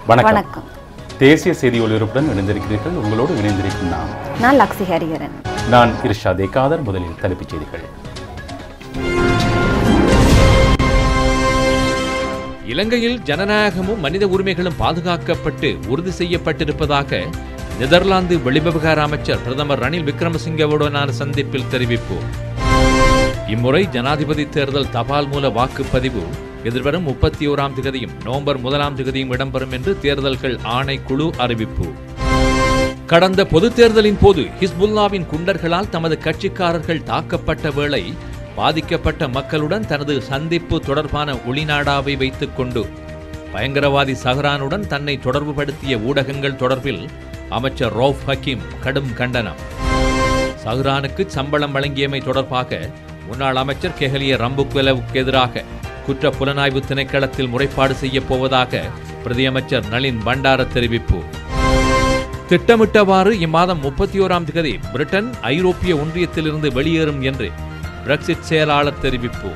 வணக்கம் வணக்கம் தேசிய செய்தி ஒளிபரப்புடன் இணைந்திருக்கிறீர்கள் உங்களோடு இணைந்திருக்கும் நான் நான் லக்ஸி ஹரிஹரன் நான் இர்ஷா தேகாதர் முதலில் தலைப்புச் செய்திகள் இலங்கையில் ஜனநாயகமும் மனித உரிமைகளும் பாதுகாக்கப்பட்டு உறுதி செய்யப்பட்டிருப்பதாக நெதர்லாந்து வெளிவிவகார அமைச்சர் பிரதமர் ரணில் விக்ரமசிங்கவுடனான சந்திப்பில் தெரிவிப்பு இம்முறை ஜனாதிபதி தேர்தல் தபால் மூல வாக்குப்பதிவு எதிர்வரும் முப்பத்தி ஓராம் திகதியும் நவம்பர் முதலாம் திகதியும் இடம்பெறும் என்று தேர்தல்கள் ஆணைக்குழு அறிவிப்பு கடந்த பொதுத் தேர்தலின் போது ஹிஸ்புல்லாவின் குண்டர்களால் தமது கட்சிக்காரர்கள் தாக்கப்பட்ட வேளை பாதிக்கப்பட்ட மக்களுடன் தனது சந்திப்பு தொடர்பான ஒளிநாடாவை வைத்துக் கொண்டு பயங்கரவாதி சஹ்ரானுடன் தன்னை தொடர்புபடுத்திய ஊடகங்கள் தொடர்பில் அமைச்சர் ரவுஃப் ஹக்கீம் கடும் கண்டனம் சஹ்ரானுக்கு சம்பளம் வழங்கியமை தொடர்பாக முன்னாள் அமைச்சர் கெஹலிய ரம்புக்வெலவுக்கு எதிராக குற்ற புலனாய்வு திணைக்களத்தில் முறைப்பாடு செய்யப் போவதாக பிரதியமைச்சர் நளின் பண்டார தெரிவிப்பு திட்டமிட்டவாறு இம்மாதம் முப்பத்தி ஓராம் தேதி பிரிட்டன் ஐரோப்பிய ஒன்றியத்திலிருந்து வெளியேறும் என்று பிரெக்சிட் செயலாளர் தெரிவிப்பு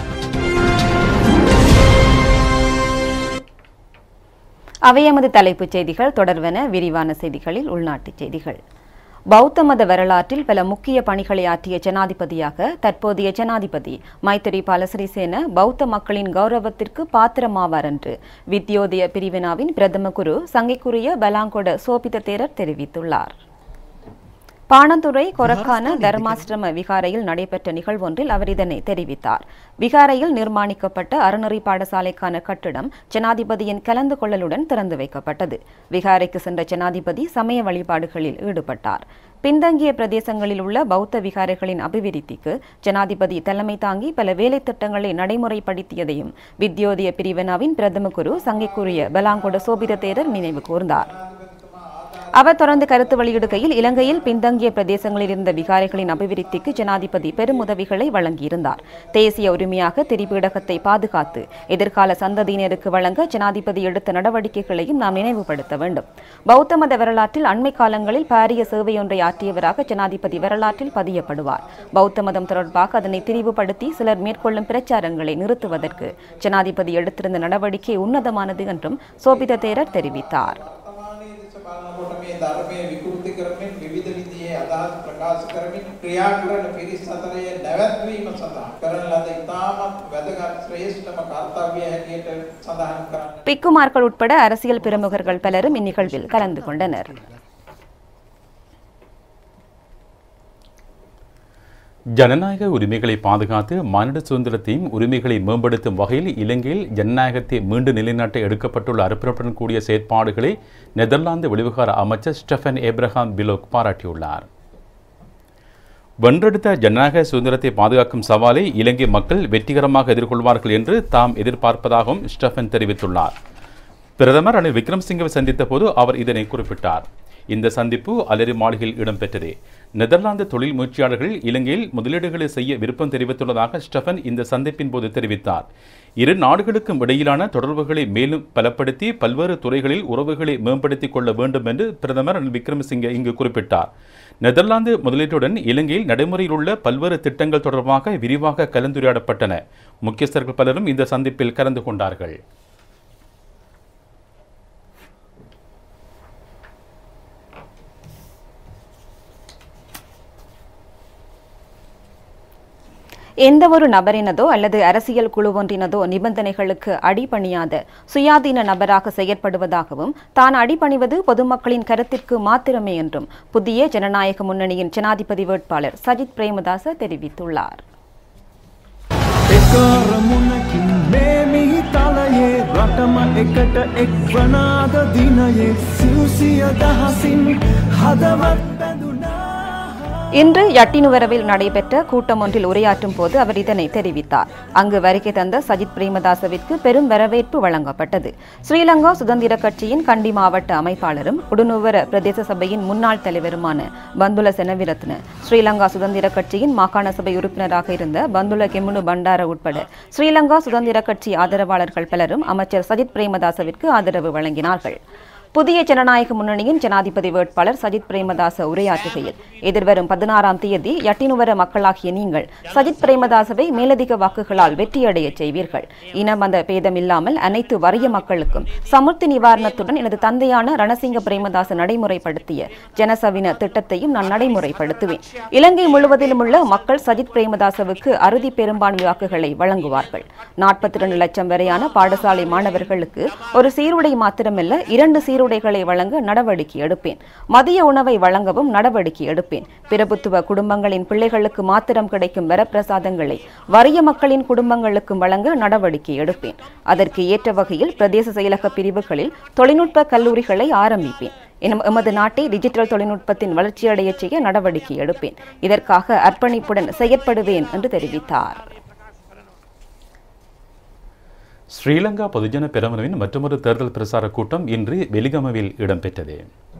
அவை எமது தலைப்புச் செய்திகள் தொடர்வன விரிவான செய்திகளில் உள்நாட்டுச் செய்திகள் பௌத்த மத வரலாற்றில் பல முக்கிய பணிகளை ஆற்றிய ஜனாதிபதியாக தற்போதைய ஜனாதிபதி மைத்திரிபால சிறிசேன பௌத்த மக்களின் கௌரவத்திற்கு பாத்திரமாவார் என்று வித்யோதய பிரிவினாவின் பிரதம குரு சங்கைக்குரிய பலாங்கொட சோபித தேரர் தெரிவித்துள்ளார் பாணந்துறை கொரக்கான தர்மாசிரம விகாரையில் நடைபெற்ற நிகழ்வொன்றில் அவர் இதனை தெரிவித்தார் விகாரையில் நிர்மாணிக்கப்பட்ட அறநெறி பாடசாலைக்கான கட்டிடம் ஜனாதிபதியின் கலந்து கொள்ளலுடன் திறந்து வைக்கப்பட்டது விகாரைக்கு சென்ற ஜனாதிபதி சமய வழிபாடுகளில் ஈடுபட்டார் பின்தங்கிய பிரதேசங்களில் உள்ள பௌத்த விகாரைகளின் அபிவிருத்திக்கு ஜனாதிபதி தலைமை தாங்கி பல வேலை திட்டங்களை நடைமுறைப்படுத்தியதையும் வித்யோதய பிரிவினாவின் பிரதம குரு சங்கைக்குரிய பலாங்கொட சோபித தேரர் நினைவு கூர்ந்தார் அவர் தொடர்ந்து கருத்து வெளியிடுகையில் இலங்கையில் பின்தங்கிய பிரதேசங்களில் இருந்த விகாரைகளின் அபிவிருத்திக்கு ஜனாதிபதி பெரும் உதவிகளை வழங்கியிருந்தார் தேசிய உரிமையாக திரிபீடகத்தை பாதுகாத்து எதிர்கால சந்ததியினருக்கு வழங்க ஜனாதிபதி எடுத்த நடவடிக்கைகளையும் நாம் நினைவுபடுத்த வேண்டும் பௌத்த மத வரலாற்றில் அண்மை காலங்களில் பாரிய சேவையொன்றை ஆற்றியவராக ஜனாதிபதி வரலாற்றில் பதியப்படுவார் பௌத்த மதம் தொடர்பாக அதனை திரிவுபடுத்தி சிலர் மேற்கொள்ளும் பிரச்சாரங்களை நிறுத்துவதற்கு ஜனாதிபதி எடுத்திருந்த நடவடிக்கை உன்னதமானது என்றும் சோபித தேரர் தெரிவித்தார் බලනකොට මේ ධර්මයේ විකෘති කරමින් විවිධ විදිහේ අදහස් ප්‍රකාශ කරමින් ක්‍රියා කරන පිරිස් අතරේ නැවැත්වීම සඳහා කරන ලද ඉතාමත් වැදගත් ශ්‍රේෂ්ඨම කර්තව්‍ය හැටියට සඳහන් කරන්න பிக்குமார்கள் உட்பட அரசியல் பிரமுகர்கள் பலரும் இந்நிகழ்வில் கலந்து கொண்டனர் ஜனநாயக உரிமைகளை பாதுகாத்து மானிட சுதந்திரத்தையும் உரிமைகளை மேம்படுத்தும் வகையில் இலங்கையில் ஜனநாயகத்தை மீண்டும் நிலைநாட்ட எடுக்கப்பட்டுள்ள அர்ப்பணிப்புடன் கூடிய செயற்பாடுகளை நெதர்லாந்து வெளிவிவகார அமைச்சர் ஸ்டெஃபன் ஏப்ரஹாம் பிலோக் பாராட்டியுள்ளார் வென்றெடுத்த ஜனநாயக சுதந்திரத்தை பாதுகாக்கும் சவாலை இலங்கை மக்கள் வெற்றிகரமாக எதிர்கொள்வார்கள் என்று தாம் எதிர்பார்ப்பதாகவும் ஸ்டெஃபன் தெரிவித்துள்ளார் பிரதமர் ரணில் விக்ரம்சிங்கவை சந்தித்த போது அவர் இதனை குறிப்பிட்டார் இந்த சந்திப்பு அலரி மாளிகையில் இடம்பெற்றது நெதர்லாந்து தொழில் முயற்சியாளர்கள் இலங்கையில் முதலீடுகளை செய்ய விருப்பம் தெரிவித்துள்ளதாக ஸ்டெஃபன் இந்த சந்திப்பின் போது தெரிவித்தார் இரு நாடுகளுக்கும் இடையிலான தொடர்புகளை மேலும் பலப்படுத்தி பல்வேறு துறைகளில் உறவுகளை மேம்படுத்திக் கொள்ள வேண்டும் என்று பிரதமர் ரணில் விக்ரமசிங்கே இங்கு குறிப்பிட்டார் நெதர்லாந்து முதலீட்டுடன் இலங்கையில் நடைமுறையில் உள்ள பல்வேறு திட்டங்கள் தொடர்பாக விரிவாக கலந்துரையாடப்பட்டன முக்கியஸ்தர்கள் பலரும் இந்த சந்திப்பில் கலந்து கொண்டார்கள் எந்த ஒரு நபரினதோ அல்லது அரசியல் குழுவொன்றினதோ நிபந்தனைகளுக்கு அடிபணியாத சுயாதீன நபராக செயற்படுவதாகவும் தான் அடிபணிவது பொதுமக்களின் கருத்திற்கு மாத்திரமே என்றும் புதிய ஜனநாயக முன்னணியின் ஜனாதிபதி வேட்பாளர் சஜித் பிரேமதாச தெரிவித்துள்ளார் එකරමුණකින් මේ මිහි තලයේ රටම එකට එක්වනාද දිනයේ සිවසිය දහසින් හදවත් බැඳුනා இன்று யட்டினுவரவில் நடைபெற்ற கூட்டம் ஒன்றில் உரையாற்றும் போது அவர் இதனை தெரிவித்தார் அங்கு வருகை தந்த சஜித் பிரேமதாசவிற்கு பெரும் வரவேற்பு வழங்கப்பட்டது ஸ்ரீலங்கா சுதந்திர கட்சியின் கண்டி மாவட்ட அமைப்பாளரும் உடுநுவர பிரதேச சபையின் முன்னாள் தலைவருமான பந்துல செனவிரத்ன ஸ்ரீலங்கா சுதந்திர கட்சியின் மாகாண சபை உறுப்பினராக இருந்த பந்துல கெமுனு பண்டார உட்பட ஸ்ரீலங்கா சுதந்திர கட்சி ஆதரவாளர்கள் பலரும் அமைச்சர் சஜித் பிரேமதாசவிற்கு ஆதரவு வழங்கினார்கள் புதிய ஜனநாயக முன்னணியின் ஜனாதிபதி வேட்பாளர் சஜித் பிரேமதாச உரையாற்றுகையில் எதிர்வரும் பதினாறாம் தேதி யட்டினுவர மக்களாகிய நீங்கள் சஜித் பிரேமதாசவை மேலதிக வாக்குகளால் வெற்றியடையச் செய்வீர்கள் இன மத பேதமில்லாமல் அனைத்து வறிய மக்களுக்கும் சமுர்த்தி நிவாரணத்துடன் எனது தந்தையான ரணசிங்க பிரேமதாச நடைமுறைப்படுத்திய ஜனசவின திட்டத்தையும் நான் நடைமுறைப்படுத்துவேன் இலங்கை முழுவதிலும் உள்ள மக்கள் சஜித் பிரேமதாசவுக்கு அறுதி பெரும்பான்மை வாக்குகளை வழங்குவார்கள் நாற்பத்தி இரண்டு லட்சம் வரையான பாடசாலை மாணவர்களுக்கு ஒரு சீருடை மாத்திரமல்ல இரண்டு சீருடைகளை வழங்க நடவடிக்கை எடுப்பேன் மதிய உணவை வழங்கவும் நடவடிக்கை எடுப்பேன் பிரபுத்துவ குடும்பங்களின் பிள்ளைகளுக்கு மாத்திரம் கிடைக்கும் வரப்பிரசாதங்களை வறிய மக்களின் குடும்பங்களுக்கும் வழங்க நடவடிக்கை எடுப்பேன் அதற்கு ஏற்ற வகையில் பிரதேச செயலக பிரிவுகளில் தொழில்நுட்ப கல்லூரிகளை ஆரம்பிப்பேன் எனும் எமது நாட்டை டிஜிட்டல் தொழில்நுட்பத்தின் வளர்ச்சியடையச் செய்ய நடவடிக்கை எடுப்பேன் இதற்காக அர்ப்பணிப்புடன் செயற்படுவேன் என்று தெரிவித்தார் ஸ்ரீலங்கா பொதுஜன பெரமுனவின் மற்றொரு தேர்தல் பிரசார கூட்டம் இன்று வெலிகமவில் இடம்பெற்றது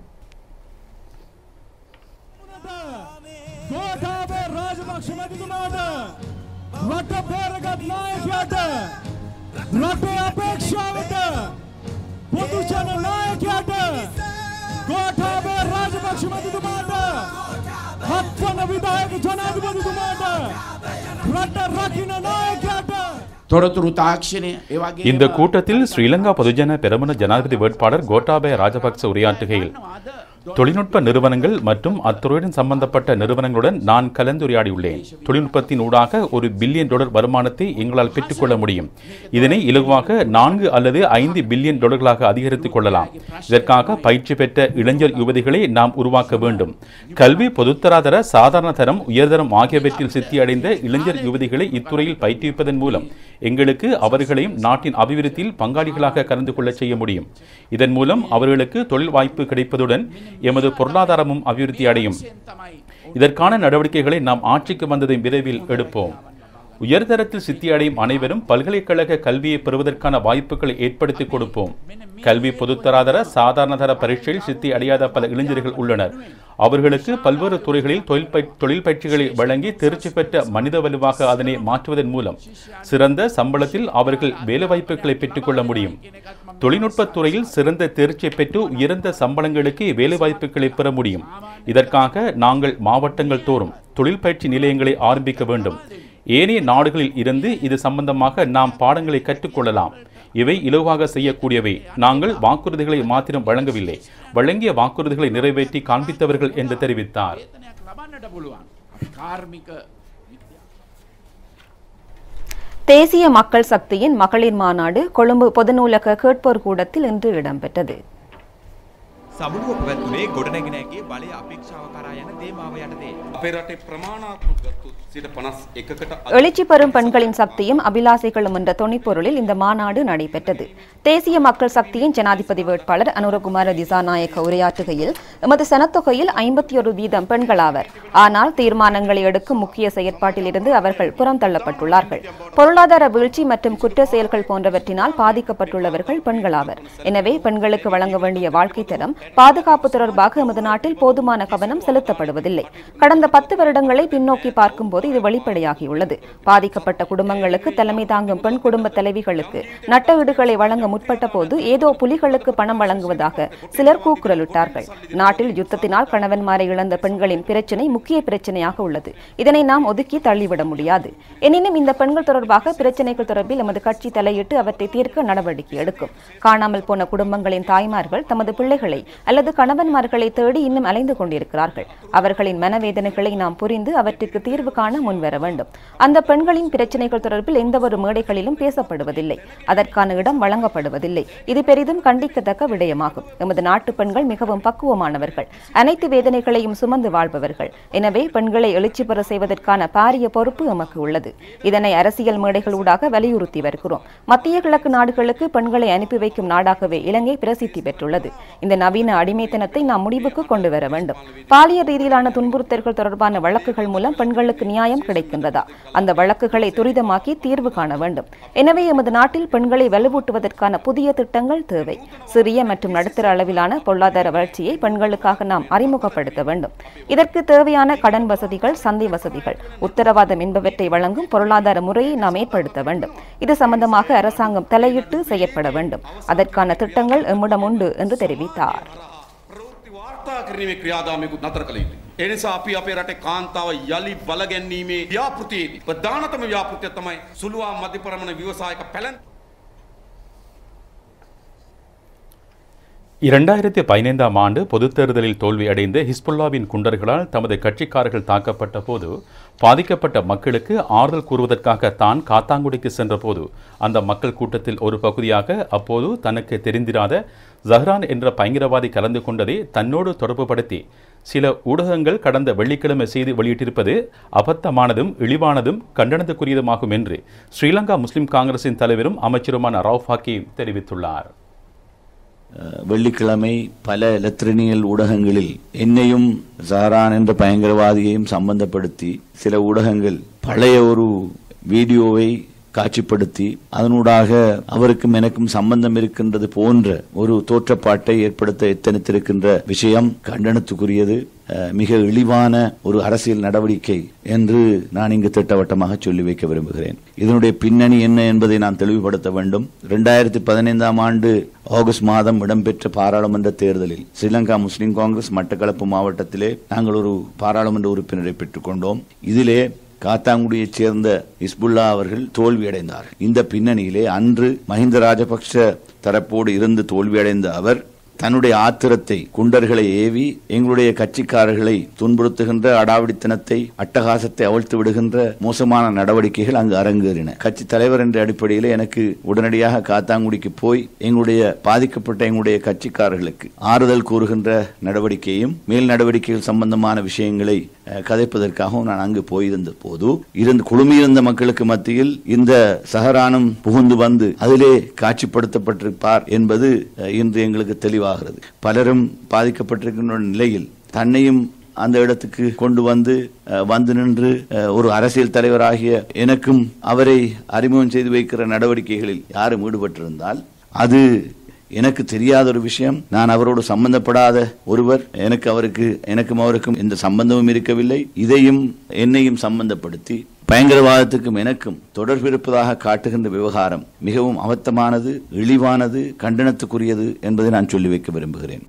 ගෝඨාභය රාජපක්ෂ මැතිතුමාට රට පෙරගත් නායකයාට රටේ අපේක්ෂාවට පොදු ජන නායකයාට ගෝඨාභය රාජපක්ෂ මැතිතුමාට හත්වන විධායක ජනාධිපතිතුමාට රට රකින්න නායකයාට තොරතුරු තාක්ෂණය ඒවගේ இந்த கூட்டத்தில் ஸ்ரீலங்கா பொதுஜன பெரமுன ஜனாதிபதி வேட்பாளர் கோட்டாபய ராஜபக்ச உரையாற்றுகையில் தொழில்நுட்ப நிறுவனங்கள் மற்றும் அத்துறையுடன் சம்பந்தப்பட்ட நிறுவனங்களுடன் நான் கலந்துரையாடியுள்ளேன் தொழில்நுட்பத்தின் ஊடாக ஒரு பில்லியன் டாலர் வருமானத்தை எங்களால் பெற்றுக்கொள்ள முடியும் இதனை இலகுவாக நான்கு அல்லது ஐந்து பில்லியன் டாலர்களாக அதிகரித்துக் கொள்ளலாம் இதற்காக பயிற்சி பெற்ற இளைஞர் யுவதிகளை நாம் உருவாக்க வேண்டும் கல்வி பொதுத்தராதர சாதாரண தரம் உயர்தரம் ஆகியவற்றில் சித்தியடைந்த இளைஞர் யுவதிகளை இத்துறையில் பயிற்றுவிப்பதன் மூலம் எங்களுக்கு அவர்களையும் நாட்டின் அபிவிருத்தியில் பங்காளிகளாக கலந்து கொள்ள செய்ய முடியும் இதன் மூலம் அவர்களுக்கு தொழில் வாய்ப்பு கிடைப்பதுடன் எமது பொருளாதாரமும் அபிவிருத்தி அடையும் இதற்கான நடவடிக்கைகளை நாம் ஆட்சிக்கு வந்ததை விரைவில் எடுப்போம் உயர்தரத்தில் சித்தியடையும் அனைவரும் பல்கலைக்கழக கல்வியை பெறுவதற்கான வாய்ப்புகளை ஏற்படுத்தி கொடுப்போம் கல்வி பொதுத்தராதர சாதாரணதர பரீட்சையில் சித்தி அடையாத பல இளைஞர்கள் உள்ளனர் அவர்களுக்கு பல்வேறு துறைகளில் தொழில் பயிற்- தொழில் பயிற்சிகளை வழங்கி தேர்ச்சி பெற்ற மனித வலுவாக அதனை மாற்றுவதன் மூலம் சிறந்த சம்பளத்தில் அவர்கள் வேலைவாய்ப்புகளை பெற்றுக்கொள்ள முடியும் தொழில்நுட்பத் துறையில் சிறந்த தேர்ச்சி பெற்று உயர்ந்த சம்பளங்களுக்கு வேலைவாய்ப்புகளை பெற முடியும் இதற்காக நாங்கள் மாவட்டங்கள் தோறும் தொழில் பயிற்சி நிலையங்களை ஆரம்பிக்க வேண்டும் ஏனைய நாடுகளில் இருந்து இது சம்பந்தமாக நாம் பாடங்களை கற்றுக்கொள்ளலாம் இவை இலவாக செய்யக்கூடியவை நாங்கள் வாக்குறுதிகளை மாத்திரம் வழங்கவில்லை வழங்கிய வாக்குறுதிகளை நிறைவேற்றி காண்பித்தவர்கள் என்று தெரிவித்தார் යක් ලබන්නට පුළුවන් අපි කාර්මික தேசிய மக்கள் சக்தியின் மகளிர் மாநாடு கொழும்பு பொது நூலக கேட்போர் கூடத்தில் இன்று இடம்பெற்றது සබුණුව පැවැත්වුණේ ගොඩනැගෙනගේ බලය අපේක්ෂාව කරා යන තේමාව යටතේ. අපේ රටේ ප්‍රමාණාත්මක ගත්තොත් සිට පනස් එකකට எழுச்சி பெறும் பெண்களின் சக்தியும் அபிலாசைகளும் என்ற தொனிப்பொருளில் இந்த மாநாடு நடைபெற்றது தேசிய மக்கள் சக்தியின் ஜனாதிபதி வேட்பாளர் அனுரகுமார திசாநாயக்க உரையாற்றுகையில் எமது சனத்தொகையில் ஐம்பத்தி ஒரு வீதம் பெண்களாவர் ஆனால் தீர்மானங்களை எடுக்கும் முக்கிய செயற்பாட்டில் இருந்து அவர்கள் புறம் தள்ளப்பட்டுள்ளார்கள் பொருளாதார வீழ்ச்சி மற்றும் குற்ற செயல்கள் போன்றவற்றினால் பாதிக்கப்பட்டுள்ளவர்கள் பெண்களாவர் எனவே பெண்களுக்கு வழங்க வேண்டிய வாழ்க்கை தரம் பாதுகாப்பு தொடர்பாக எமது நாட்டில் போதுமான கவனம் செலுத்தப்படுவதில்லை கடந்த பத்து வருடங்களை பின்னோக்கி பார்க்கும்போது இது வெளிப்படையாகியுள்ளது பாதிக்கப்பட்ட குடும்பங்களுக்கு தலைமை தாங்கும் பெண் குடும்ப தலைவிகளுக்கு நட்ட ஈடுகளை வழங்க முற்பட்ட போது ஏதோ புலிகளுக்கு பணம் வழங்குவதாக சிலர் கூக்குரலிட்டார்கள் நாட்டில் யுத்தத்தினால் கணவன்மாரை இழந்த பெண்களின் பிரச்சினை முக்கிய பிரச்சனையாக உள்ளது இதனை நாம் ஒதுக்கி தள்ளிவிட முடியாது எனினும் இந்த பெண்கள் தொடர்பாக பிரச்சனைகள் தொடர்பில் எமது கட்சி தலையிட்டு அவற்றை தீர்க்க நடவடிக்கை எடுக்கும் காணாமல் போன குடும்பங்களின் தாய்மார்கள் தமது பிள்ளைகளை அல்லது கணவன்மார்களை தேடி இன்னும் அலைந்து கொண்டிருக்கிறார்கள் அவர்களின் மனவேதனைகளை நாம் புரிந்து அவற்றுக்கு தீர்வு காண முன்வர வேண்டும் அந்த பெண்களின் பிரச்சனைகள் தொடர்பில் எந்தவொரு மேடைகளிலும் பேசப்படுவதில்லை அதற்கான இடம் வழங்கப்படுவதில்லை இது பெரிதும் கண்டிக்கத்தக்க விடயமாகும் எமது நாட்டு பெண்கள் மிகவும் பக்குவமானவர்கள் அனைத்து வேதனைகளையும் சுமந்து வாழ்பவர்கள் எனவே பெண்களை எழுச்சி பெற செய்வதற்கான பாரிய பொறுப்பு எமக்கு உள்ளது இதனை அரசியல் மேடைகளூடாக வலியுறுத்தி வருகிறோம் மத்திய கிழக்கு நாடுகளுக்கு பெண்களை அனுப்பி வைக்கும் நாடாகவே இலங்கை பிரசித்தி பெற்றுள்ளது இந்த நவீன அடிமைத்தனத்தை நாம் முடிவுக்கு கொண்டு வர வேண்டும் பாலியல் ரீதியிலான துன்புறுத்தல்கள் தொடர்பான வழக்குகள் மூலம் பெண்களுக்கு நியாயம் நியாயம் கிடைக்கின்றதா அந்த வழக்குகளை துரிதமாக்கி தீர்வு காண வேண்டும் எனவே எமது நாட்டில் பெண்களை வலுவூட்டுவதற்கான புதிய திட்டங்கள் தேவை சிறிய மற்றும் நடுத்தர அளவிலான பொருளாதார வளர்ச்சியை பெண்களுக்காக நாம் அறிமுகப்படுத்த வேண்டும் இதற்கு தேவையான கடன் வசதிகள் சந்தை வசதிகள் உத்தரவாதம் என்பவற்றை வழங்கும் பொருளாதார முறையை நாம் ஏற்படுத்த வேண்டும் இது சம்பந்தமாக அரசாங்கம் தலையிட்டு செயற்பட வேண்டும் அதற்கான திட்டங்கள் எம்மிடம் உண்டு என்று தெரிவித்தார் ප්‍රවෘත්ති වාර්තා කිරීමේ ක්‍රියාදාමයකුත් නතර කළ යුතුයි. ඒ නිසා අපි අපේ රටේ කාන්තාව යළි බලගැන්වීමේ ව්‍යාපෘතියේදී ප්‍රධානතම ව්‍යාපෘතිය තමයි සුළුවා මධ්‍යපරමණ ව්‍යවසායක පැලැන් இரண்டாயிரத்தி பதினைந்தாம் ஆண்டு பொதுத் தேர்தலில் தோல்வியடைந்த ஹிஸ்புல்லாவின் குண்டர்களால் தமது கட்சிக்காரர்கள் தாக்கப்பட்ட போது பாதிக்கப்பட்ட மக்களுக்கு ஆறுதல் கூறுவதற்காக தான் காத்தாங்குடிக்கு சென்றபோது அந்த மக்கள் கூட்டத்தில் ஒரு பகுதியாக அப்போது தனக்கு தெரிந்திராத ஜஹ்ரான் என்ற பயங்கரவாதி கலந்து கொண்டதை தன்னோடு தொடர்புபடுத்தி சில ஊடகங்கள் கடந்த வெள்ளிக்கிழமை செய்தி வெளியிட்டிருப்பது அபத்தமானதும் இழிவானதும் கண்டனத்துக்குரியதுமாகும் என்று ஸ்ரீலங்கா முஸ்லிம் காங்கிரசின் தலைவரும் அமைச்சருமான ரவுஃப் ஹக்கீம் தெரிவித்துள்ளார் அஹ், வெள்ளிக்கிழமை பல லெத்ரினியல் ஊடகங்களில் என்னையும் ஜஹரான் என்ற பயங்கரவாதியையும் சம்பந்தப்படுத்தி சில ஊடகங்கள் பழைய ஒரு வீடியோவை காட்சிப்படுத்தி அதனூடாக அவருக்கும் எனக்கும் சம்பந்தம் இருக்கின்றது போன்ற ஒரு தோற்றப்பாட்டை ஏற்படுத்த எத்தனித்திருக்கின்ற விஷயம் கண்டனத்துக்குரியது அஹ், மிக இழிவான ஒரு அரசியல் நடவடிக்கை என்று நான் இங்கு திட்டவட்டமாக சொல்லி வைக்க விரும்புகிறேன் இதனுடைய பின்னணி என்ன என்பதை நான் தெளிவுபடுத்த வேண்டும் இரண்டாயிரத்தி பதினைந்தாம் ஆண்டு ஆகஸ்ட் மாதம் இடம்பெற்ற பாராளுமன்ற தேர்தலில் ஸ்ரீலங்கா முஸ்லிம் காங்கிரஸ் மட்டக்களப்பு மாவட்டத்திலே நாங்கள் ஒரு பாராளுமன்ற உறுப்பினரை பெற்றுக்கொண்டோம் இதிலே காத்தாங்குடியைச் சேர்ந்த இஸ்புல்லா அவர்கள் தோல்வியடைந்தார் இந்த பின்னணியிலே அன்று மஹிந்த ராஜபக்ஷ தரப்போடு இருந்து தோல்வியடைந்த அவர் தன்னுடைய ஆத்திரத்தை குண்டர்களை ஏவி எங்களுடைய கட்சிக்காரர்களை துன்புறுத்துகின்ற அடாவடித்தனத்தை அட்டகாசத்தை அவிழ்த்து விடுகின்ற மோசமான நடவடிக்கைகள் அங்கு அரங்கேறின கட்சி தலைவர் என்ற அடிப்படையில் எனக்கு உடனடியாக காத்தாங்குடிக்கு போய் எங்களுடைய பாதிக்கப்பட்ட எங்களுடைய கட்சிக்காரர்களுக்கு ஆறுதல் கூறுகின்ற நடவடிக்கையும் மேல் நடவடிக்கைகள் சம்பந்தமான விஷயங்களை அஹ், கதைப்பதற்காகவும் நான் அங்கு போயிருந்த போது இருந்து குழுமியிருந்த மக்களுக்கு மத்தியில் இந்த சஹரானும் புகுந்து வந்து அதிலே காட்சிப்படுத்தப்பட்டிருப்பார் என்பது அஹ், இன்று எங்களுக்கு தெளிவாகிறது பலரும் பாதிக்கப்பட்டிருக்கின்ற நிலையில் தன்னையும் அந்த இடத்துக்கு கொண்டு வந்து அஹ், வந்து நின்று அஹ், ஒரு அரசியல் தலைவராகிய எனக்கும் அவரை அறிமுகம் செய்து வைக்கிற நடவடிக்கைகளில் யாரும் ஈடுபட்டிருந்தால் அது எனக்கு தெரியாத ஒரு விஷயம் நான் அவரோடு சம்பந்தப்படாத ஒருவர் எனக்கு அவருக்கு எனக்கும் அவருக்கும் எந்த சம்பந்தமும் இருக்கவில்லை இதையும் என்னையும் சம்பந்தப்படுத்தி பயங்கரவாதத்துக்கும் எனக்கும் தொடர்பு இருப்பதாக காட்டுகின்ற விவகாரம் மிகவும் அவத்தமானது இழிவானது கண்டனத்துக்குரியது என்பதை நான் சொல்லி வைக்க விரும்புகிறேன்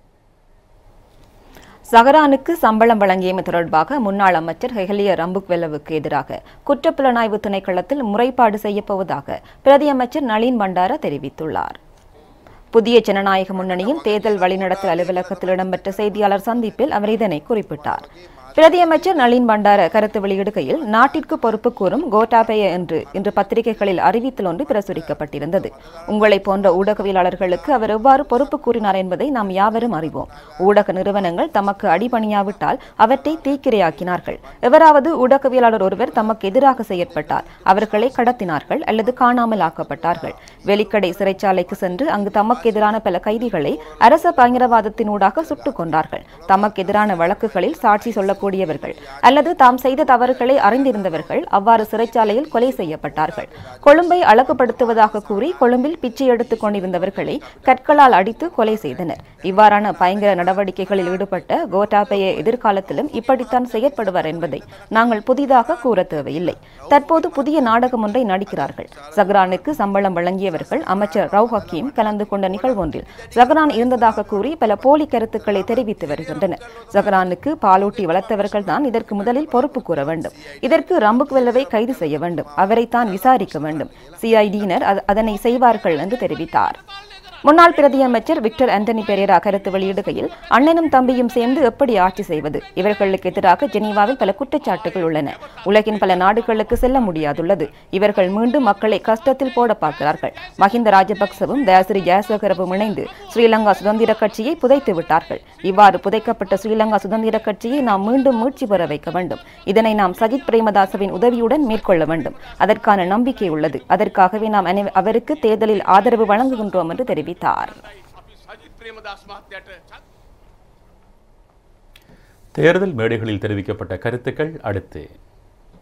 சஹரானுக்கு சம்பளம் வழங்கியமை தொடர்பாக முன்னாள் அமைச்சர் ஹெஹலிய ரம்புக்வெல்லவுக்கு எதிராக குற்றப்புலனாய்வு திணைக்களத்தில் முறைப்பாடு செய்யப்போவதாக பிரதி அமைச்சர் நளின் பண்டார தெரிவித்துள்ளார் புதிய ஜனநாயக முன்னணியின் தேர்தல் வழிநடத்தல் அலுவலகத்தில் இடம்பெற்ற செய்தியாளர் சந்திப்பில் அவர் இதனை குறிப்பிட்டார் பிரதியமைச்சர் நளின் பண்டார கருத்து வெளியிடுகையில் நாட்டிற்கு பொறுப்பு கூறும் கோட்டாபய என்று இன்று பத்திரிகைகளில் அறிவித்தல் ஒன்று பிரசுரிக்கப்பட்டிருந்தது உங்களை போன்ற ஊடகவியலாளர்களுக்கு அவர் எவ்வாறு பொறுப்பு கூறினார் என்பதை நாம் யாவரும் அறிவோம் ஊடக நிறுவனங்கள் தமக்கு அடிபணியாவிட்டால் அவற்றை தீக்கிரையாக்கினார்கள் எவராவது ஊடகவியலாளர் ஒருவர் தமக்கு எதிராக செயற்பட்டால் அவர்களை கடத்தினார்கள் அல்லது காணாமல் ஆக்கப்பட்டார்கள் வெலிக்கடை சிறைச்சாலைக்கு சென்று அங்கு தமக்கு எதிரான பல கைதிகளை அரச பயங்கரவாதத்தினூடாக சுட்டுக் கொண்டார்கள் தமக்கு எதிரான வழக்குகளில் சாட்சி சொல்லக்கூடியவர்கள் அல்லது தாம் செய்த தவறுகளை அறிந்திருந்தவர்கள் அவ்வாறு சிறைச்சாலையில் கொலை செய்யப்பட்டார்கள் கொழும்பை அழகுபடுத்துவதாக கூறி கொழும்பில் பிச்சை எடுத்துக் கொண்டிருந்தவர்களை கற்களால் அடித்து கொலை செய்தனர் இவ்வாறான பயங்கர நடவடிக்கைகளில் ஈடுபட்ட கோட்டாபய எதிர்காலத்திலும் இப்படித்தான் செயற்படுவார் என்பதை நாங்கள் புதிதாக கூற தேவையில்லை தற்போது புதிய நாடகம் ஒன்றை நடிக்கிறார்கள் சஹ்ரானுக்கு சம்பளம் வழங்கியவர்கள் அமைச்சர் ரவு ஹக்கீம் கலந்து கொண்ட நிகழ்வொன்றில் ஜஹ்ரான் இருந்ததாக கூறி பல போலி கருத்துக்களை தெரிவித்து வருகின்றனர் ஜஹ்ரானுக்கு பாலூட்டி வளர்த்தவர்கள் தான் இதற்கு முதலில் பொறுப்பு கூற வேண்டும் இதற்கு ரம்புக்வெல்லவை கைது செய்ய வேண்டும் அவரைத்தான் விசாரிக்க வேண்டும் சிஐடியினர் அதனை செய்வார்கள் என்று தெரிவித்தார் முன்னாள் பிரதியமைச்சர் விக்டர் ஆண்டனி பெரேரா கருத்து வெளியிடுகையில் அண்ணனும் தம்பியும் சேர்ந்து எப்படி ஆட்சி செய்வது இவர்களுக்கு எதிராக ஜெனீவாவில் பல குற்றச்சாட்டுகள் உள்ளன உலகின் பல நாடுகளுக்கு செல்ல முடியாதுள்ளது இவர்கள் மீண்டும் மக்களை கஷ்டத்தில் போட பார்க்கிறார்கள் மஹிந்த ராஜபக்சவும் தயாசிரி ஜெயசேகரவும் இணைந்து ஸ்ரீலங்கா சுதந்திர கட்சியை புதைத்து விட்டார்கள் இவ்வாறு புதைக்கப்பட்ட ஸ்ரீலங்கா சுதந்திர கட்சியை நாம் மீண்டும் மீட்சி பெற வைக்க வேண்டும் இதனை நாம் சஜித் பிரேமதாசவின் உதவியுடன் மேற்கொள்ள வேண்டும் அதற்கான நம்பிக்கை உள்ளது அதற்காகவே நாம் அனை- அவருக்கு தேர்தலில் ஆதரவு வழங்குகின்றோம் என்று தெரிவித்தார் தேர்தல் மேடைகளில் தெரிவிக்கப்பட்ட கருத்துக்கள் அடுத்து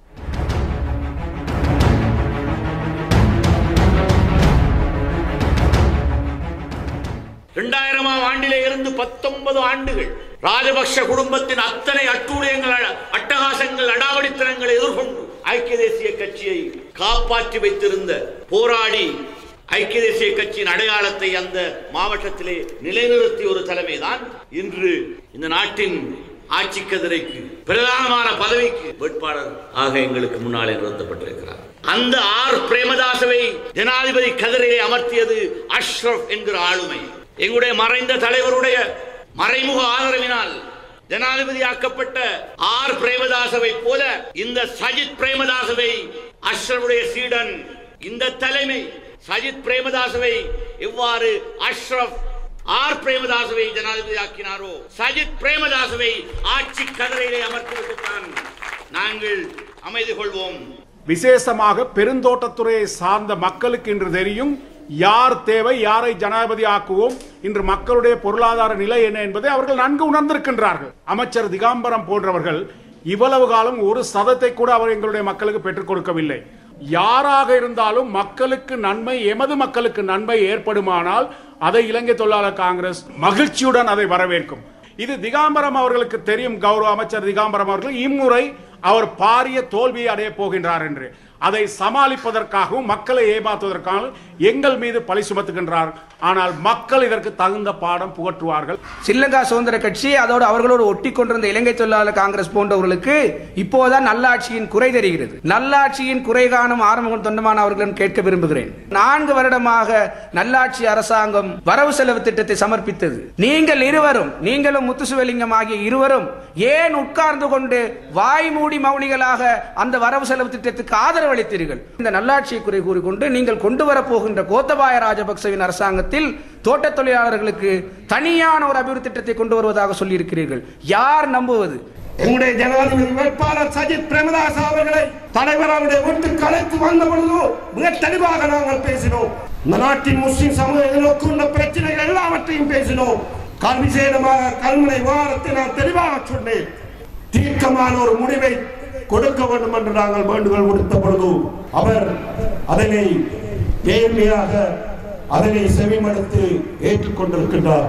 பத்தொன்பது ஆண்டுகள் ராஜபக்ஷ குடும்பத்தின் அத்தனை அட்டூழியங்கள் அட்டகாசங்கள் அடாவடித்தனங்களை எதிர்கொண்டு ஐக்கிய தேசிய கட்சியை காப்பாற்றி வைத்திருந்த போராடி ஐக்கிய தேசிய கட்சியின் அடையாளத்தை அந்த மாவட்டத்திலே நிலைநிறுத்திய ஒரு தலைமைதான் இன்று இந்த நாட்டின் ஆட்சி கதிரைக்கு பிரதானமான பதவிக்கு வேட்பாளர் ஆக எங்களுக்கு முன்னாலே நிறுத்தப்பட்டிருக்கிறார் அந்த ஆர் பிரேமதாசவை ஜனாதிபதி கதிரையை அமர்த்தியது அஷ்ரப் என்கிற ஆளுமை எங்களுடைய மறைந்த தலைவருடைய மறைமுக ஆதரவினால் ஜனாதிபதியாக்கப்பட்ட ஆர் பிரேமதாசவை போல இந்த சஜித் பிரேமதாசவை அஷ்ரஃபுடைய சீடன் இந்த தலைமை சஜித் பிரேமதாசவை எவ்வாறு அஷ்ரப் ஆர் பிரேமதாசவை ஜனாதிபதி ஆக்கினாரோ சஜித் பிரேமதாசவை ஆட்சி கதிரையிலே அமர்த்திவிட்டுத்தான் நாங்கள் அமைதி கொள்வோம் விசேஷமாக பெருந்தோட்டத்துறையை சார்ந்த மக்களுக்கு இன்று தெரியும் யார் தேவை யாரை ஜனாதிபதி ஆக்குவோம் இன்று மக்களுடைய பொருளாதார நிலை என்ன என்பதை அவர்கள் நன்கு உணர்ந்திருக்கின்றார்கள் அமைச்சர் திகாம்பரம் போன்றவர்கள் இவ்வளவு காலம் ஒரு சதத்தை கூட அவர் எங்களுடைய மக்களுக்கு பெற்றுக் கொடுக்கவில்லை யாராக இருந்தாலும் மக்களுக்கு நன்மை எமது மக்களுக்கு நன்மை ஏற்படுமானால் அதை இலங்கை தொழிலாளர் காங்கிரஸ் மகிழ்ச்சியுடன் அதை வரவேற்கும் இது திகாம்பரம் அவர்களுக்கு தெரியும் கௌரவ அமைச்சர் திகாம்பரம் அவர்கள் இம்முறை அவர் பாரிய தோல்வியை அடைய போகின்றார் என்று அதை சமாளிப்பதற்காகவும் மக்களை ஏமாற்றுவதற்காகவும் எங்கள் மீது பழி சுமத்துகின்றார் ஆனால் மக்கள் இதற்கு தகுந்த பாடம் புகற்றுவார்கள் ஸ்ரீலங்கா சுதந்திர கட்சி அதோடு அவர்களோடு ஒட்டி கொண்டிருந்த இலங்கை தொழிலாளர் காங்கிரஸ் போன்றவர்களுக்கு இப்போதான் நல்லாட்சியின் குறை தெரிகிறது நல்லாட்சியின் குறை காணும் ஆரம்பம் தொண்டமான அவர்களிடம் கேட்க விரும்புகிறேன் நான்கு வருடமாக நல்லாட்சி அரசாங்கம் வரவு செலவு திட்டத்தை சமர்ப்பித்தது நீங்கள் இருவரும் நீங்களும் முத்துசுவலிங்கம் ஆகிய இருவரும் ஏன் உட்கார்ந்து கொண்டு வாய் மூடி மௌனிகளாக அந்த வரவு செலவு திட்டத்துக்கு ஆதரவு அளித்தீர்கள் இந்த நல்லாட்சியை குறை கூறிக்கொண்டு நீங்கள் கொண்டு வரப்போகின்ற கோத்தபாய ராஜபக்சவின் அரசாங்கத்தில் தோட்ட தொழிலாளர்களுக்கு தனியான ஒரு அபிவிருத்தி திட்டத்தை கொண்டு வருவதாக சொல்லியிருக்கிறீர்கள் யார் நம்புவது எங்களுடைய ஜனாதிபதி வேட்பாளர் சஜித் பிரேமதாஸ் அவர்களை தலைவர் அவருடைய வீட்டுக்கு அழைத்து வந்த பொழுது மிக தெளிவாக நாங்கள் பேசினோம் இந்த நாட்டின் முஸ்லிம் சமூக எதிர்நோக்குள்ள பிரச்சனைகள் எல்லாவற்றையும் பேசினோம் கல்விசேனமாக கல்முனை வாரத்தை நான் தெளிவாக சொன்னேன் தீர்க்கமான ஒரு முடிவை கொடுக்க வேண்டும் என்று நாங்கள் வேண்டுகோள் விடுத்த பொழுது அவர் அதனை நேர்மையாக அதனை செவிமடுத்து ஏற்றுக்கொண்டிருக்கின்றார்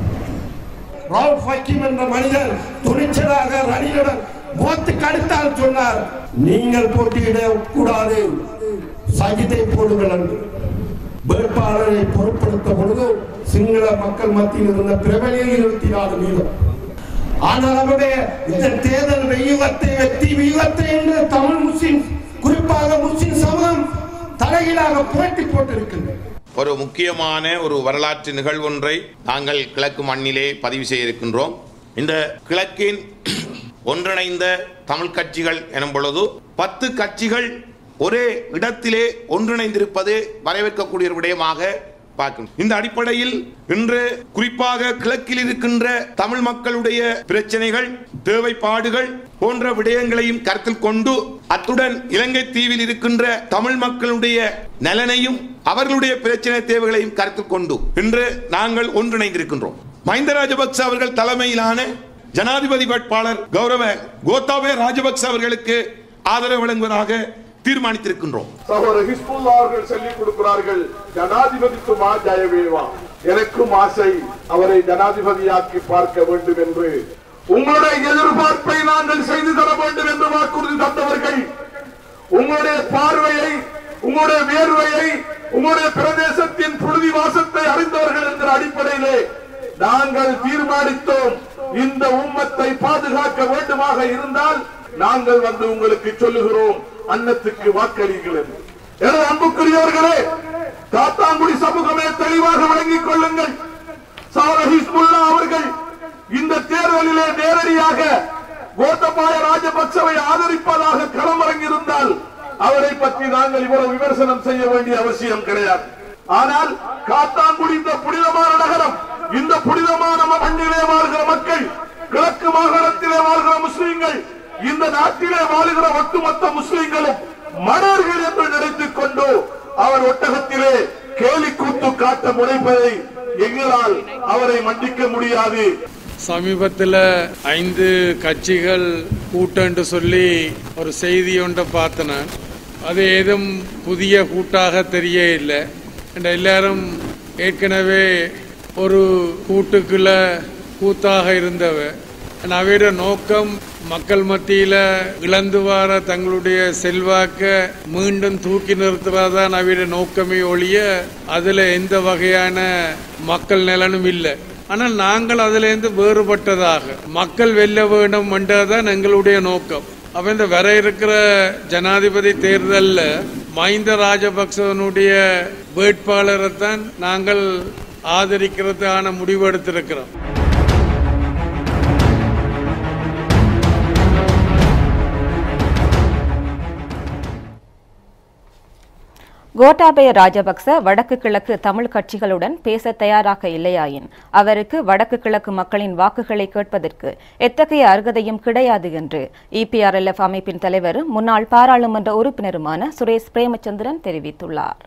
ராவ் ஃபக்கீம் என்ற மனிதர் துணிச்சலாக ரணியுடன் முகத்துக்கு அடுத்தால் சொன்னார் நீங்கள் போட்டியிட கூடாது சகிதை போடுங்கள் என்று வேட்பாளரை பொருட்படுத்த பொழுது சிங்கள மக்கள் மத்தியில் இருந்த பிரபலியை இருபத்தி நாலு வீதம் ஆனால் அவருடைய இந்த தேர்தல் வியூகத்தை வெற்றி வியூகத்தை என்று தமிழ் முஸ்லிம் குறிப்பாக முஸ்லிம் சமூகம் தலைகீழாக புரட்டி போட்டிருக்கின்றது ஒரு முக்கியமான ஒரு வரலாற்று நிகழ்வொன்றை நாங்கள் கிழக்கு மண்ணிலே பதிவு செய்ய இருக்கின்றோம் இந்த கிழக்கின் ஒன்றிணைந்த தமிழ் கட்சிகள் எனும் பொழுது பத்து கட்சிகள் ஒரே இடத்திலே ஒன்றிணைந்திருப்பது வரவேற்கக்கூடிய ஒரு விடயமாக பார்க்கணும் இந்த அடிப்படையில் இன்று குறிப்பாக கிழக்கில் இருக்கின்ற தமிழ் மக்களுடைய பிரச்சனைகள் தேவைப்பாடுகள் போன்ற விடயங்களையும் கருத்தில் கொண்டு அத்துடன் இலங்கை தீவில் இருக்கின்ற தமிழ் மக்களுடைய நலனையும் அவர்களுடைய பிரச்சனை தேவைகளையும் கருத்தில் கொண்டு இன்று நாங்கள் ஒன்றிணைந்திருக்கின்றோம் மஹிந்த ராஜபக்ச அவர்கள் தலைமையிலான ஜனாதிபதி வேட்பாளர் கௌரவ கோத்தாபய ராஜபக்ச அவர்களுக்கு ஆதரவு வழங்குவதாக தீர்மானித்திருக்கின்றோம் சகோதர ஹிஸ்புல்லா அவர்கள் சொல்லிக் கொடுக்கிறார்கள் ஜனாதிபதித்துவமா ஜெயவேவா எனக்கும் ஆசை அவரை ஜனாதிபதியாக்கி பார்க்க வேண்டும் என்று உங்களுடைய எதிர்பார்ப்பை நாங்கள் செய்து தர வேண்டும் என்று வாக்குறுதி தந்தவர்கள் உங்களுடைய பார்வையை உங்களுடைய வேர்வையை உங்களுடைய பிரதேசத்தின் புழுதி வாசத்தை அறிந்தவர்கள் என்கிற அடிப்படையிலே நாங்கள் தீர்மானித்தோம் இந்த உம்மத்தை பாதுகாக்க வேண்டுமாக இருந்தால் நாங்கள் வந்து உங்களுக்கு சொல்லுகிறோம் அன்னத்துக்கு வாக்களிங்கள் என்று எனது அன்புக்குரியவர்களே காத்தாங்குடி சமூகமே தெளிவாக விளங்கிக் கொள்ளுங்கள் சார ஹிஸ்புல்லா அவர்கள் இந்த தேர்தலிலே நேரடியாக கோத்தபாய ராஜபக்சவை ஆதரிப்பதாக களமிறங்கியிருந்தால் அவரை பற்றி நாங்கள் இவ்வளவு விமர்சனம் செய்ய வேண்டிய அவசியம் கிடையாது ஆனால் காத்தாங்குடி இந்த புனிதமான நகரம் இந்த புனிதமான மண்ணிலே வாழ்கிற மக்கள் கிழக்கு மாகாணத்திலே வாழ்கிற முஸ்லிம்கள் இந்த நாட்டிலே வாழுகிற ஒட்டுமொத்த முஸ்லிம்களும் மணர்கள் என்று நினைத்துக் கொண்டு அவர் ஒட்டகத்திலே கேலி கூத்து காட்ட முனைப்பதை எங்களால் அவரை மன்னிக்க முடியாது சமீபத்தில் ஐந்து கட்சிகள் கூட்டம்னு சொல்லி ஒரு செய்தி ஒன்றை பார்த்தேன் நான். அது ஏதும் புதிய கூட்டாக தெரிய இல்லை எல்லாரும் ஏற்கனவே ஒரு கூட்டுக்குள்ள கூத்தாக இருந்தவ அவையோட நோக்கம் மக்கள் மத்தியில இழந்து வர தங்களுடைய செல்வாக்க மீண்டும் தூக்கி நிறுத்துறதான் அவையோட நோக்கமே ஒழிய அதுல எந்த வகையான மக்கள் நலனும் இல்லை ஆனால் நாங்கள் அதிலிருந்து வேறுபட்டதாக மக்கள் வெல்ல வேண்டும் என்றதான் எங்களுடைய நோக்கம் அப்ப இந்த வர இருக்கிற ஜனாதிபதி தேர்தலில் மஹிந்த ராஜபக்சவனுடைய வேட்பாளரை தான் நாங்கள் ஆதரிக்கிறதுக்கான முடிவு எடுத்திருக்கிறோம் கோட்டாபய ராஜபக்ச வடக்கு கிழக்கு தமிழ் கட்சிகளுடன் பேச தயாராக இல்லையாயின் அவருக்கு வடக்கு கிழக்கு மக்களின் வாக்குகளை கேட்பதற்கு எத்தகைய அருகதையும் கிடையாது என்று இபிஆர்எல்எஃப் அமைப்பின் தலைவரும் முன்னாள் பாராளுமன்ற உறுப்பினருமான சுரேஷ் பிரேமச்சந்திரன் தெரிவித்துள்ளார்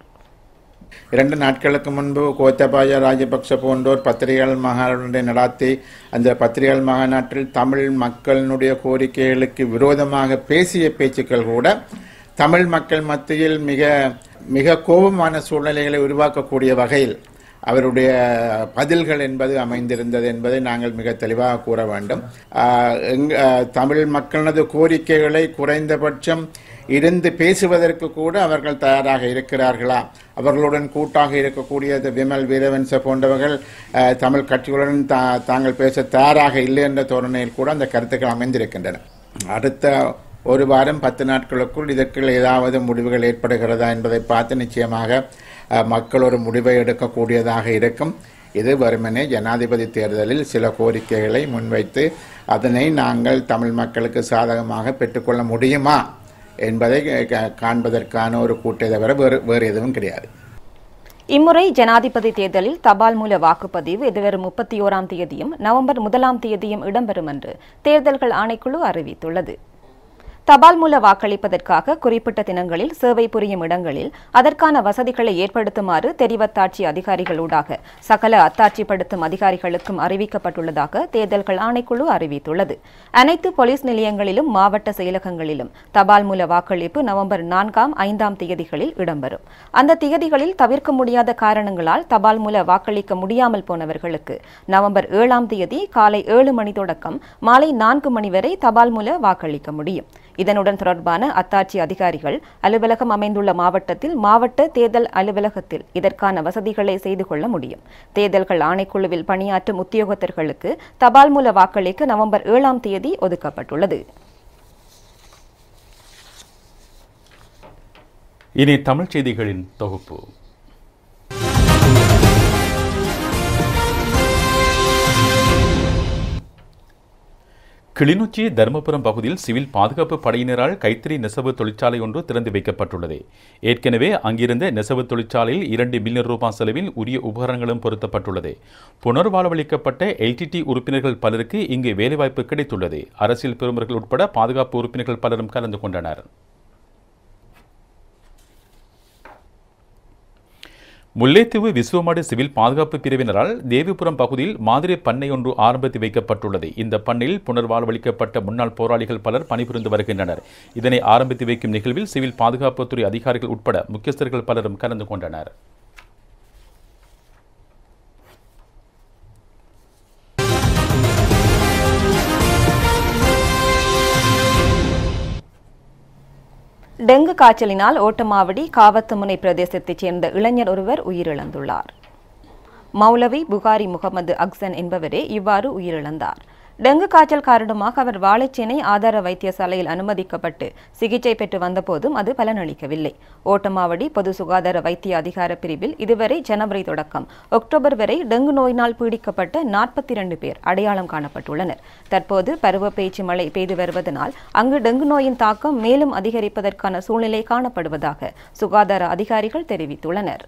இரண்டு நாட்களுக்கு முன்பு கோத்தபாய ராஜபக்ச போன்றோர் பத்திரிகைகள் மாநாடு நடாத்தி அந்த பத்திரிகைகள் மாநாட்டில் தமிழ் மக்களினுடைய கோரிக்கைகளுக்கு விரோதமாக பேசிய பேச்சுக்கள் கூட தமிழ் மக்கள் மத்தியில் மிக மிக கோபமான சூழ்நிலைகளை உருவாக்கக்கூடிய வகையில் அவருடைய பதில்கள் என்பது அமைந்திருந்தது என்பதை நாங்கள் மிக தெளிவாக கூற வேண்டும் ஆஹ் எங்க- ஆஹ் தமிழ் மக்களது கோரிக்கைகளை குறைந்தபட்சம் இருந்து பேசுவதற்கு கூட அவர்கள் தயாராக இருக்கிறார்களா அவர்களுடன் கூட்டாக இருக்கக்கூடிய இந்த விமல் வீரவன்ச போன்றவர்கள் ஆஹ், தமிழ் கட்சிகளுடன் தா- தாங்கள் பேச தயாராக இல்லை என்ற தோரணையில் கூட அந்த கருத்துக்கள் அமைந்திருக்கின்றன அடுத்த ஒரு வாரம் பத்து நாட்களுக்குள் இதற்கு ஏதாவது முடிவுகள் ஏற்படுகிறதா என்பதை பார்த்து நிச்சயமாக அஹ், மக்கள் ஒரு முடிவை எடுக்கக்கூடியதாக இருக்கும் இது வெறுமனே ஜனாதிபதி தேர்தலில் சில கோரிக்கைகளை முன்வைத்து அதனை நாங்கள் தமிழ் மக்களுக்கு சாதகமாக பெற்றுக்கொள்ள முடியுமா என்பதை க- காண்பதற்கான ஒரு கூட்டை தவிர வேறு வேறு எதுவும் கிடையாது இம்முறை ஜனாதிபதி தேர்தலில் தபால் மூல வாக்குப்பதிவு எதிர்வரும் முப்பத்தி ஓராம் தேதியும் நவம்பர் முதலாம் தேதியும் இடம்பெறும் என்று தேர்தல்கள் ஆணைக்குழு அறிவித்துள்ளது தபால் மூல வாக்களிப்பதற்காக குறிப்பிட்ட தினங்களில் சேவை புரியும் இடங்களில் அதற்கான வசதிகளை ஏற்படுத்துமாறு தெரிவத்தாட்சி அதிகாரிகளூடாக சகல அத்தாட்சிப்படுத்தும் அதிகாரிகளுக்கும் அறிவிக்கப்பட்டுள்ளதாக தேர்தல்கள் ஆணைக்குழு அறிவித்துள்ளது அனைத்து போலீஸ் நிலையங்களிலும் மாவட்ட செயலகங்களிலும் தபால் மூல வாக்களிப்பு நவம்பர் நான்காம் ஐந்தாம் தேதிகளில் இடம்பெறும் அந்த தேதிகளில் தவிர்க்க முடியாத காரணங்களால் தபால் மூல வாக்களிக்க முடியாமல் போனவர்களுக்கு நவம்பர் ஏழாம் தேதி காலை ஏழு மணி தொடக்கம் மாலை நான்கு மணி வரை தபால் மூல வாக்களிக்க முடியும் இதனுடன் தொடர்பான அத்தாட்சி அதிகாரிகள் அலுவலகம் அமைந்துள்ள மாவட்டத்தில் மாவட்ட தேர்தல் அலுவலகத்தில் இதற்கான வசதிகளை செய்து கொள்ள முடியும் தேர்தல்கள் ஆணைக்குழுவில் பணியாற்றும் உத்தியோகத்தர்களுக்கு தபால் மூல வாக்களிக்க நவம்பர் ஏழாம் தேதி ஒதுக்கப்பட்டுள்ளது இனி தமிழ்ச் செய்திகளின் தொகுப்பு கிளிநொச்சி தருமபுரம் பகுதியில் சிவில் பாதுகாப்பு படையினரால் கைத்தறி நெசவு தொழிற்சாலை ஒன்று திறந்து வைக்கப்பட்டுள்ளது ஏற்கனவே அங்கிருந்த நெசவு தொழிற்சாலையில் இரண்டு மில்லியன் ரூபாய் செலவில் உரிய உபகரணங்களும் பொருத்தப்பட்டுள்ளது புனர்வாழ்வளிக்கப்பட்ட எல்டிடி உறுப்பினர்கள் பலருக்கு இங்கு வேலைவாய்ப்பு கிடைத்துள்ளது அரசியல் பெருமர்கள் உட்பட பாதுகாப்பு உறுப்பினர்கள் பலரும் கலந்து கொண்டனர் முல்லைத்தீவு விசுவமாடு சிவில் பாதுகாப்பு பிரிவினரால் தேவிபுரம் பகுதியில் மாதிரி பண்ணை ஒன்று ஆரம்பித்து வைக்கப்பட்டுள்ளது இந்த பண்ணையில் புனர்வாழ்வளிக்கப்பட்ட முன்னாள் போராளிகள் பலர் பணிபுரிந்து வருகின்றனர் இதனை ஆரம்பித்து வைக்கும் நிகழ்வில் சிவில் பாதுகாப்புத்துறை அதிகாரிகள் உட்பட முக்கியஸ்தர்கள் பலரும் கலந்து கொண்டனர் டெங்கு காய்ச்சலினால் ஓட்டமாவடி காவத்துமுனை பிரதேசத்தைச் சேர்ந்த இளைஞர் ஒருவர் உயிரிழந்துள்ளார் மௌலவி புகாரி முகமது அக்சன் என்பவரே இவ்வாறு உயிரிழந்தார் டெங்கு காய்ச்சல் காரணமாக அவர் வாழைச்சேனை ஆதார வைத்தியசாலையில் அனுமதிக்கப்பட்டு சிகிச்சை பெற்று வந்தபோதும் அது பலனளிக்கவில்லை ஓட்டமாவடி பொது சுகாதார வைத்திய அதிகார பிரிவில் இதுவரை ஜனவரி தொடக்கம் அக்டோபர் வரை டெங்கு நோயினால் பீடிக்கப்பட்ட நாற்பத்தி இரண்டு பேர் அடையாளம் காணப்பட்டுள்ளனர் தற்போது பருவ பேச்சு மழை பெய்து வருவதனால் அங்கு டெங்கு நோயின் தாக்கம் மேலும் அதிகரிப்பதற்கான சூழ்நிலை காணப்படுவதாக சுகாதார அதிகாரிகள் தெரிவித்துள்ளனர்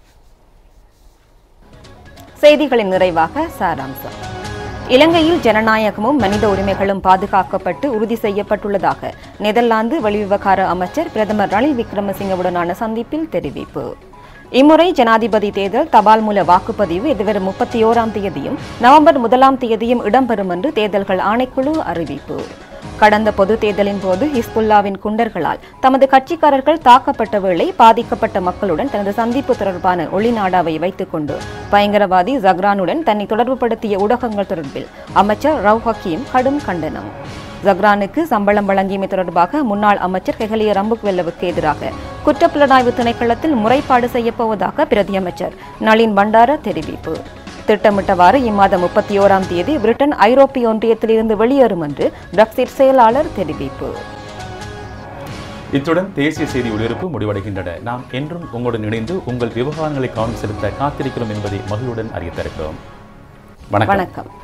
செய்திகளின் நிறைவாக சாராம்சம் இலங்கையில் ஜனநாயகமும் மனித உரிமைகளும் பாதுகாக்கப்பட்டு உறுதி செய்யப்பட்டுள்ளதாக நெதர்லாந்து வெளிவிவகார அமைச்சர் பிரதமர் ரணில் விக்ரமசிங்கவுடனான சந்திப்பில் தெரிவிப்பு இம்முறை ஜனாதிபதி தேர்தல் தபால் மூல வாக்குப்பதிவு எதிர்வரும் முப்பத்தி ஓராம் தேதியும் நவம்பர் முதலாம் தேதியும் இடம்பெறும் என்று தேர்தல்கள் ஆணைக்குழு அறிவிப்பு கடந்த பொது தேர்தலின் போது ஹிஸ்புல்லாவின் குண்டர்களால் தமது கட்சிக்காரர்கள் தாக்கப்பட்ட வேளை பாதிக்கப்பட்ட மக்களுடன் தனது சந்திப்பு தொடர்பான ஒளிநாடாவை வைத்துக் கொண்டு பயங்கரவாதி ஜக்ரானுடன் தன்னை தொடர்புபடுத்திய ஊடகங்கள் தொடர்பில் அமைச்சர் ரவ் ஹக்கீம் கடும் கண்டனம் ஜக்ரானுக்கு சம்பளம் வழங்கியமை தொடர்பாக முன்னாள் அமைச்சர் கெஹலிய ரம்புக்வெல்லவுக்கு எதிராக குற்றப்புலனாய்வு திணைக்களத்தில் முறைப்பாடு செய்யப்போவதாக பிரதி அமைச்சர் நளின் பண்டார தெரிவிப்பு திட்டமிட்டவாறு இம்மாதம் முப்பத்தி ஓராம் தேதி பிரிட்டன் ஐரோப்பிய ஒன்றியத்திலிருந்து வெளியேறும் என்று பிரெக்சிட் செயலாளர் தெரிவிப்பு இத்துடன் தேசிய செய்தி ஒளிபரப்பு முடிவடைகின்றன நாம் என்றும் உங்களுடன் இணைந்து உங்கள் விவகாரங்களை கவனம் செலுத்த காத்திருக்கிறோம் என்பதை மகிழ்வுடன் அறிய தருகிறோம் வணக்கம் வணக்கம்